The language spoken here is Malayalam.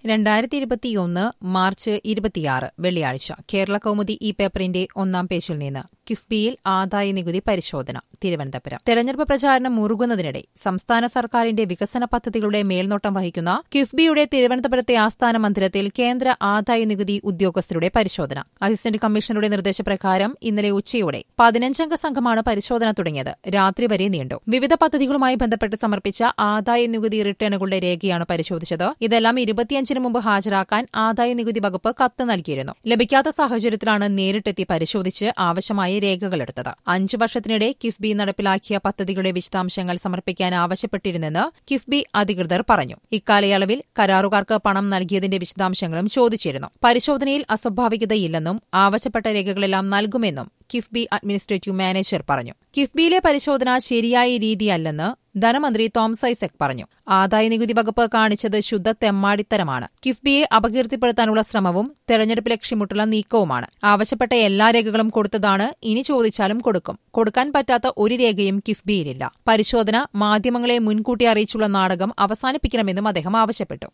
രണ്ടായിരത്തി ഇരുപത്തിയൊന്ന് മാർച്ച് ഇരുപത്തിയാറ് വെള്ളിയാഴ്ച കേരള കൗമുദി ഈ പേപ്പറിന്റെ ഒന്നാം പേജിൽ നിന്ന് കിഫ്ബിയിൽ ആദായ നികുതി പരിശോധന തിരുവനന്തപുരം തെരഞ്ഞെടുപ്പ് പ്രചാരണം മുറുകുന്നതിനിടെ സംസ്ഥാന സർക്കാരിന്റെ വികസന പദ്ധതികളുടെ മേൽനോട്ടം വഹിക്കുന്ന കിഫ്ബിയുടെ തിരുവനന്തപുരത്തെ ആസ്ഥാന മന്ദിരത്തിൽ കേന്ദ്ര ആദായ നികുതി ഉദ്യോഗസ്ഥരുടെ പരിശോധന അസിസ്റ്റന്റ് കമ്മീഷണറുടെ നിർദ്ദേശപ്രകാരം ഇന്നലെ ഉച്ചയോടെ പതിനഞ്ചംഗ സംഘമാണ് പരിശോധന തുടങ്ങിയത് രാത്രി വരെ നീണ്ടു വിവിധ പദ്ധതികളുമായി ബന്ധപ്പെട്ട് സമർപ്പിച്ച ആദായ നികുതി റിട്ടേണുകളുടെ രേഖയാണ് പരിശോധിച്ചത് ഇതെല്ലാം ഇരുപത്തിയഞ്ചിന് മുമ്പ് ഹാജരാക്കാൻ ആദായ നികുതി വകുപ്പ് കത്ത് നൽകിയിരുന്നു ലഭിക്കാത്ത സാഹചര്യത്തിലാണ് നേരിട്ടെത്തി പരിശോധിച്ച് ആവശ്യമായ രേഖകളെടുത്തത് അഞ്ചു വർഷത്തിനിടെ കിഫ്ബി നടപ്പിലാക്കിയ പദ്ധതികളുടെ വിശദാംശങ്ങൾ സമർപ്പിക്കാൻ ആവശ്യപ്പെട്ടിരുന്നെന്ന് കിഫ്ബി അധികൃതർ പറഞ്ഞു ഇക്കാലയളവിൽ കരാറുകാർക്ക് പണം നൽകിയതിന്റെ വിശദാംശങ്ങളും ചോദിച്ചിരുന്നു പരിശോധനയിൽ അസ്വാഭാവികതയില്ലെന്നും ആവശ്യപ്പെട്ട രേഖകളെല്ലാം നൽകുമെന്നും കിഫ്ബി അഡ്മിനിസ്ട്രേറ്റീവ് മാനേജർ പറഞ്ഞു കിഫ്ബിയിലെ പരിശോധന ശരിയായ രീതിയല്ലെന്ന് ധനമന്ത്രി തോമസ് ഐസക് പറഞ്ഞു ആദായ നികുതി വകുപ്പ് കാണിച്ചത് ശുദ്ധ തെമ്മാടിത്തരമാണ് കിഫ്ബിയെ അപകീർത്തിപ്പെടുത്താനുള്ള ശ്രമവും തെരഞ്ഞെടുപ്പ് ലക്ഷ്യമിട്ടുള്ള നീക്കവുമാണ് ആവശ്യപ്പെട്ട എല്ലാ രേഖകളും കൊടുത്തതാണ് ഇനി ചോദിച്ചാലും കൊടുക്കും കൊടുക്കാൻ പറ്റാത്ത ഒരു രേഖയും കിഫ്ബിയിലില്ല പരിശോധന മാധ്യമങ്ങളെ മുൻകൂട്ടി അറിയിച്ചുള്ള നാടകം അവസാനിപ്പിക്കണമെന്നും അദ്ദേഹം ആവശ്യപ്പെട്ടു